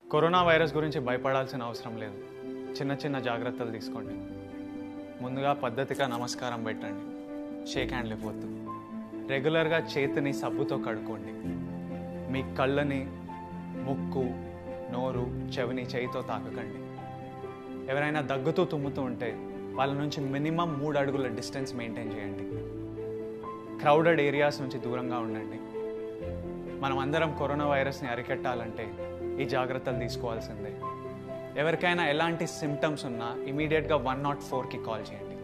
corona virus గురించి భయపడాల్సిన అవసరం లేదు చిన్న చిన్న జాగ్రత్తలు తీసుకోండి ముందుగా పద్ధతిగా నమస్కారం పెట్టండి షేక్ హ్యాండ్లు ఇవ్వద్దు రెగ్యులర్గా చేతిని సబ్బుతో కడుక్కోండి మీ కళ్ళని ముక్కు నోరు చెవిని చేయితో తాకకండి ఎవరైనా దగ్గుతూ తుమ్ముతూ ఉంటే వాళ్ళ నుంచి మినిమం మూడు అడుగుల డిస్టెన్స్ మెయింటైన్ చేయండి క్రౌడెడ్ ఏరియాస్ నుంచి దూరంగా ఉండండి మనం అందరం కరోనా వైరస్ని అరికట్టాలంటే ఈ జాగ్రత్తలు తీసుకోవాల్సిందే ఎవరికైనా ఎలాంటి సిమ్టమ్స్ ఉన్నా ఇమీడియట్గా వన్ నాట్ ఫోర్కి కాల్ చేయండి